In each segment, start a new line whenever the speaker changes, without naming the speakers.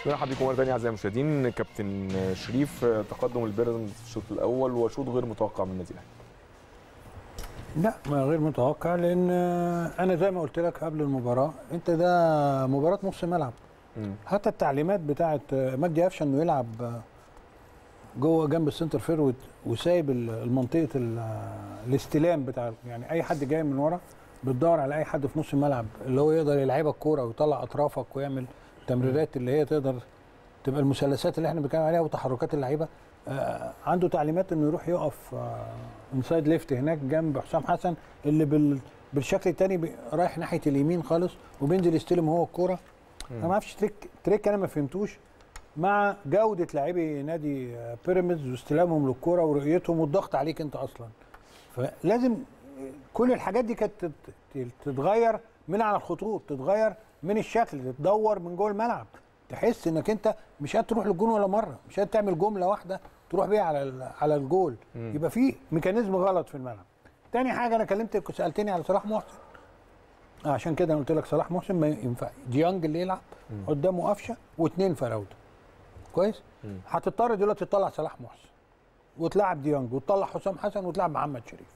مرحبا بكم مره ثانيه اعزائي المشاهدين كابتن شريف تقدم البيراميدز في الشوط الاول وشوط غير متوقع من النادي الاهلي
لا ما غير متوقع لان انا زي ما قلت لك قبل المباراه انت ده مباراه نص ملعب
مم.
حتى التعليمات بتاعه مجدي قفشه انه يلعب جوه جنب السنتر فيرود وسايب المنطقه الاستلام بتاع يعني اي حد جاي من ورا بتدور على اي حد في نص الملعب اللي هو يقدر يلعبك كوره ويطلع اطرافك ويعمل تمريرات اللي هي تقدر تبقى المثلثات اللي احنا بنتكلم عليها وتحركات اللعيبه آه عنده تعليمات انه يروح يقف آه انسايد ليفت هناك جنب حسام حسن اللي بال بالشكل الثاني رايح ناحيه اليمين خالص وبينزل يستلم هو الكوره انا ما اعرفش تريك تريك انا ما فهمتوش مع جوده لاعبي نادي بيراميدز واستلامهم للكوره ورؤيتهم والضغط عليك انت اصلا فلازم كل الحاجات دي كانت تتغير من على الخطوط تتغير من الشكل تدور من جوه الملعب تحس انك انت مش قادر تروح للجون ولا مره مش قادر تعمل جمله واحده تروح بيها على على الجول
مم.
يبقى في ميكانيزم غلط في الملعب تاني حاجه انا كلمتك كنت سالتني على صلاح محسن آه، عشان كده انا قلت لك صلاح محسن ما ينفع ديانج اللي يلعب
مم.
قدامه قفشه واثنين فراوده كويس
مم.
هتضطر دلوقتي تطلع صلاح محسن وتلعب ديانج وتطلع حسام حسن وتلعب محمد شريف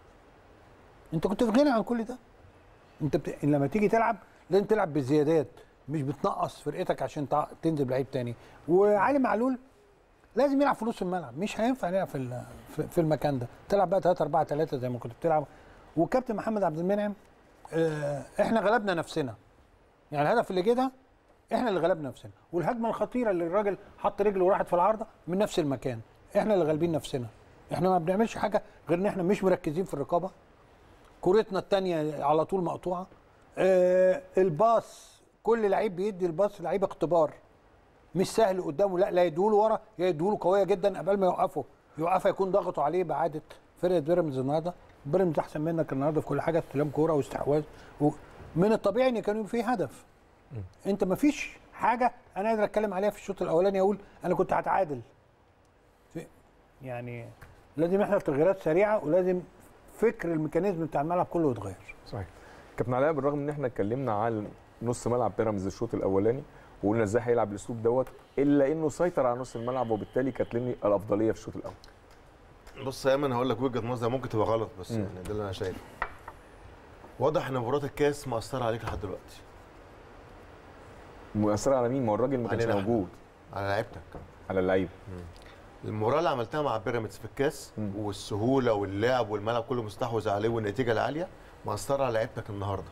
انت كنت في غنى عن كل ده انت بت... لما تيجي تلعب لازم تلعب بزيادات مش بتنقص فرقتك عشان تع... تنزل بلعيب تاني وعلي معلول لازم يلعب في نص الملعب مش هينفع يلعب في ال- في- في المكان ده تلعب بقى 3 4 3 زي ما كنت بتلعب والكابتن محمد عبد المنعم آه، احنا غلبنا نفسنا يعني الهدف اللي جه ده احنا اللي غلبنا نفسنا والهجمه الخطيره اللي الراجل حط رجله وراحت في العارضه من نفس المكان احنا اللي غالبين نفسنا احنا ما بنعملش حاجه غير ان احنا مش مركزين في الرقابه كورتنا الثانيه على طول مقطوعه آه الباص كل لعيب بيدي الباص لعيب اختبار مش سهل قدامه لا لا يدوله ورا يا يدوله قويه جدا قبل ما يوقفه يوقفها يكون ضغطوا عليه بعاده فرقه بيراميدز النهارده بيراميدز احسن منك النهارده في كل حاجه استلام كوره واستحواذ و... من الطبيعي ان كان في هدف انت ما فيش حاجه انا قادر اتكلم عليها في الشوط الاولاني اقول انا كنت هتعادل في- يعني لازم يحصل تغييرات سريعه ولازم فكر الميكانيزم بتاع الملعب كله يتغير
صحيح كابتن علاء بالرغم ان احنا اتكلمنا عن نص ملعب بيراميدز الشوط الاولاني وقلنا ازاي هيلعب الاسلوب دوت الا انه سيطر على نص الملعب وبالتالي كانت لنا الافضليه في الشوط الاول
بص يا ايمن هقول لك وجهه نظر ممكن تبقى غلط بس
مم.
يعني ده اللي انا شايفه واضح ان مباراه الكاس مأثره عليك لحد دلوقتي
مؤثره على مين ما هو الراجل ما كانش
علينا إحنا.
موجود
على لعيبتك
على اللعيبه
المباراه اللي عملتها مع بيراميدز في الكاس
مم.
والسهوله واللعب والملعب كله مستحوذ عليه والنتيجه العاليه مأثره على لعيبتك النهارده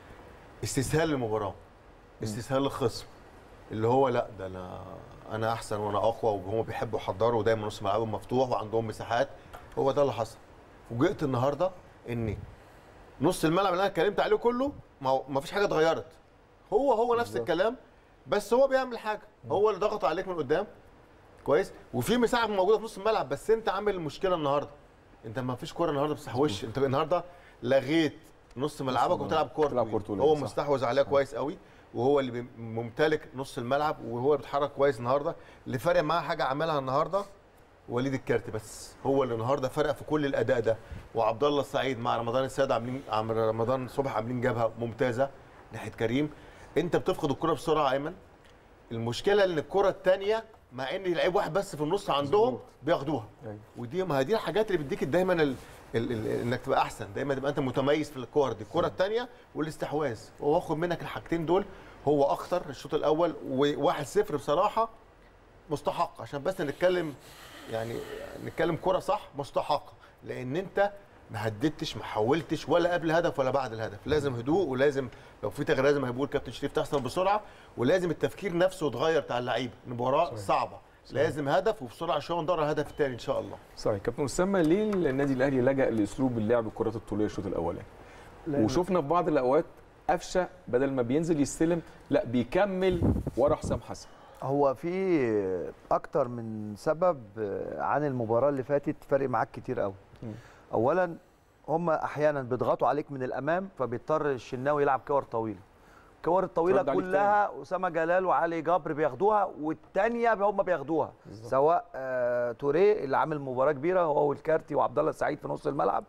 استسهال للمباراه استسهال للخصم اللي هو لا ده انا انا احسن وانا اقوى وهم بيحبوا يحضروا ودايما نص ملعبهم مفتوح وعندهم مساحات هو ده اللي حصل فوجئت النهارده ان نص الملعب اللي انا اتكلمت عليه كله ما هو- ما فيش حاجه اتغيرت هو هو نفس
بالظبط.
الكلام بس هو بيعمل حاجه هو اللي ضغط عليك من قدام كويس وفي مساحه موجوده في نص الملعب بس انت عامل مشكله النهارده انت ما فيش كوره النهارده بتستحوذش انت النهارده لغيت نص ملعبك وبتلعب كوره
بتلعب كورة
طويلة.
طويلة،
هو
صح.
مستحوذ عليها كويس قوي وهو اللي بي- ممتلك نص الملعب وهو بيتحرك كويس النهارده اللي فارق معاه حاجه عملها النهارده وليد الكارت بس هو اللي النهارده فرق في كل الاداء ده وعبد الله السعيد مع رمضان السيد عاملين عم رمضان صبحي عاملين جبهه ممتازه ناحيه كريم انت بتفقد الكره بسرعه يا ايمن المشكله ان الكره الثانيه مع ان لعيب واحد بس في النص عندهم بياخدوها
أيوة.
ودي ما هي دي الحاجات اللي بتديك دايما ال... ال... ال... انك تبقى احسن دايما تبقى انت متميز في الكور دي الكره الثانيه والاستحواذ هو واخد منك الحاجتين دول هو اخطر الشوط الاول و1-0 بصراحه مستحق عشان بس نتكلم يعني نتكلم كرة صح مستحقة لأن أنت ما هددتش ما حاولتش ولا قبل الهدف ولا بعد الهدف لازم هدوء ولازم لو في تغيير لازم هيقول كابتن شريف تحصل بسرعة ولازم التفكير نفسه يتغير بتاع اللعيبة المباراة صعبة لازم هدف وبسرعة شوية ندور على الهدف الثاني إن شاء الله
صحيح كابتن اسامه ليه النادي الاهلي لجا لاسلوب اللعب الكرات الطوليه الشوط الاولاني وشفنا في بعض الاوقات قفشه بدل ما بينزل يستلم لا بيكمل ورا حسام حسن
هو في اكتر من سبب عن المباراه اللي فاتت فارق معاك كتير قوي
مم.
اولا هم احيانا بيضغطوا عليك من الامام فبيضطر الشناوي يلعب كور طويله الكور الطويله
ترد عليك
كلها اسامه جلال وعلي جبر بياخدوها والثانيه هم بياخدوها
بالظبط.
سواء آه توريه اللي عامل مباراه كبيره هو والكارتي وعبد الله السعيد في نص الملعب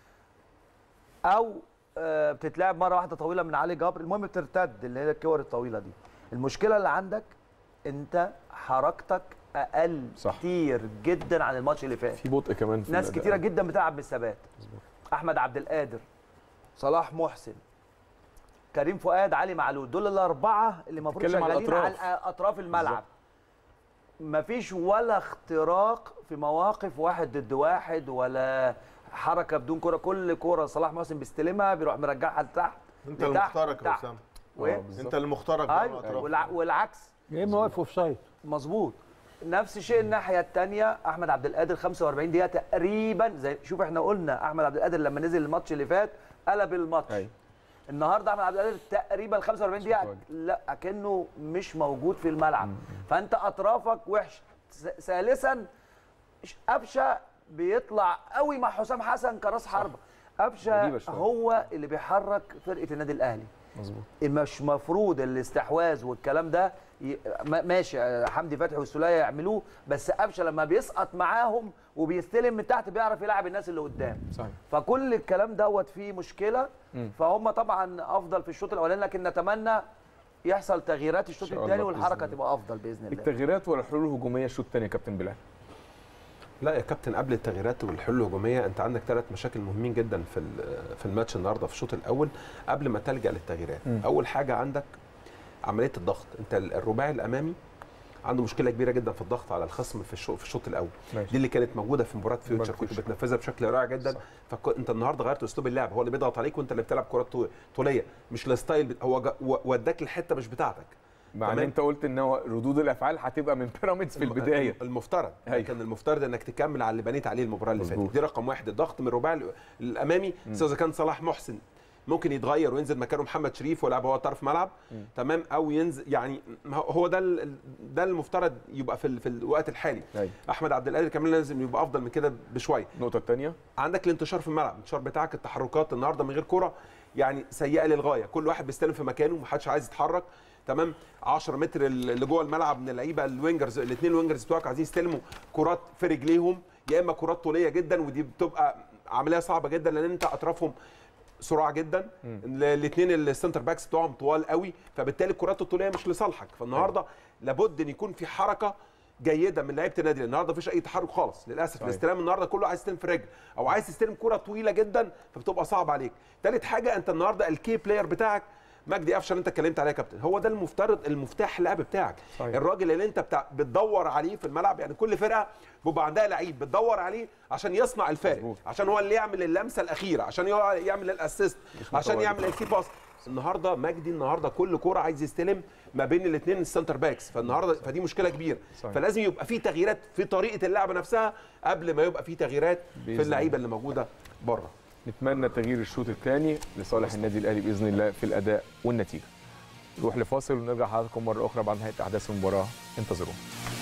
او آه بتتلعب مره واحده طويله من علي جبر المهم بترتد اللي هي الكور الطويله دي المشكله اللي عندك انت حركتك اقل
صح.
كتير جدا عن الماتش اللي فات
في بطء كمان في
ناس
الأداء.
كتيره جدا بتلعب بالثبات احمد عبد القادر صلاح محسن كريم فؤاد علي معلول دول الاربعه اللي المفروض
تتكلم على
شغالين على
الأطراف.
اطراف الملعب مفيش ولا اختراق في مواقف واحد ضد واحد ولا حركه بدون كره كل كره صلاح محسن بيستلمها بيروح مرجعها لتحت
انت
لتحت،
المخترق يا
تحت.
اسامه
وإيه؟
آه، بالظبط.
انت المخترق بقى
ايوه
الأطراف.
والع- والعكس
يا اما واقف اوف سايد
مظبوط نفس الشيء الناحيه الثانيه احمد عبد القادر 45 دقيقه تقريبا زي شوف احنا قلنا احمد عبد القادر لما نزل الماتش اللي فات قلب الماتش
أيوة.
النهارده احمد عبد القادر تقريبا 45 دقيقه
متواجد.
لا كانه مش موجود في الملعب فانت اطرافك وحش س- ثالثا ش- قفشه بيطلع قوي مع حسام حسن كراس حربه قفشه
غريبة شوية.
هو اللي بيحرك فرقه النادي الاهلي
مظبوط
مش مفروض الاستحواذ والكلام ده ي... ما- ماشي آه، حمدي فتحي والسوليه يعملوه بس قفشه لما بيسقط معاهم وبيستلم من تحت بيعرف يلعب الناس اللي قدام
صحيح
فكل الكلام دوت فيه مشكله
مم.
فهم طبعا افضل في الشوط الاولاني لكن نتمنى يحصل تغييرات الشوط
إن شاء
الثاني
الله
والحركه
بإذن الله.
تبقى افضل باذن الله
التغييرات ولا الحلول الهجوميه الشوط الثاني يا كابتن بلال
لا يا كابتن قبل التغييرات والحلول الهجوميه انت عندك ثلاث مشاكل مهمين جدا في ال- في الماتش النهارده في الشوط الاول قبل ما تلجا للتغييرات
مم.
اول حاجه عندك عمليه الضغط انت ال- الرباعي الامامي عنده مشكله كبيره جدا في الضغط على الخصم في الشوط في الشوط الاول
ماشي.
دي اللي كانت موجوده في مباراه فيوتشر كنت
فيوتشر.
بتنفذها بشكل رائع جدا
صح.
فانت النهارده غيرت اسلوب اللعب هو اللي بيضغط عليك وانت اللي بتلعب كرات طو- طوليه مش الستايل بت- هو جا- و- وداك الحته مش بتاعتك
مع ان
تمام.
انت قلت ان هو ردود الافعال هتبقى من بيراميدز في
الم-
البدايه
المفترض
أيوة.
كان المفترض انك تكمل على اللي بنيت عليه المباراه اللي
مظبوط.
فاتت دي رقم واحد الضغط من الرباعي ال- الامامي سواء اذا كان صلاح محسن ممكن يتغير وينزل مكانه محمد شريف ويلعب هو طرف ملعب تمام او ينزل يعني هو- هو ده ال- ده المفترض يبقى في ال- في الوقت الحالي
أيوة.
احمد عبد القادر كمان لازم يبقى افضل من كده بشويه
النقطه الثانيه
عندك الانتشار في الملعب الانتشار بتاعك التحركات النهارده من غير كره يعني سيئه للغايه كل واحد بيستلم في مكانه ومحدش عايز يتحرك تمام 10 متر اللي جوه الملعب من اللعيبه الوينجرز الاثنين الوينجرز بتوعك عايزين يستلموا كرات في رجليهم يا اما كرات طوليه جدا ودي بتبقى عمليه صعبه جدا لان انت اطرافهم سرعه جدا الاثنين السنتر باكس بتوعهم طوال قوي فبالتالي الكرات الطوليه مش لصالحك فالنهارده لابد ان يكون في حركه جيده من لعيبه النادي النهارده مفيش اي تحرك خالص للاسف
صحيح.
الاستلام النهارده كله عايز يستلم في رجل او عايز تستلم كره طويله جدا فبتبقى صعب عليك ثالث حاجه انت النهارده الكي بلاير بتاعك مجدي قفشه اللي انت اتكلمت عليه يا كابتن هو ده المفترض المفتاح اللعب بتاعك
صحيح.
الراجل اللي انت بتاع بتدور عليه في الملعب يعني كل فرقه بيبقى عندها لعيب بتدور عليه عشان يصنع الفارق
مظبوط.
عشان هو اللي يعمل اللمسه الاخيره عشان يقع- يعمل الاسيست عشان
متواجد.
يعمل الكي باس النهارده مجدي النهارده كل كوره عايز يستلم ما بين الاثنين السنتر باكس فالنهارده فدي مشكله كبيره
صحيح.
فلازم يبقى في تغييرات في طريقه اللعب نفسها قبل ما يبقى في تغييرات
بإذن
في اللعيبه اللي موجوده بره
نتمنى تغيير الشوط الثاني لصالح النادي الاهلي باذن الله في الاداء والنتيجه نروح لفاصل ونرجع حضراتكم مره اخرى بعد نهايه احداث المباراه انتظرونا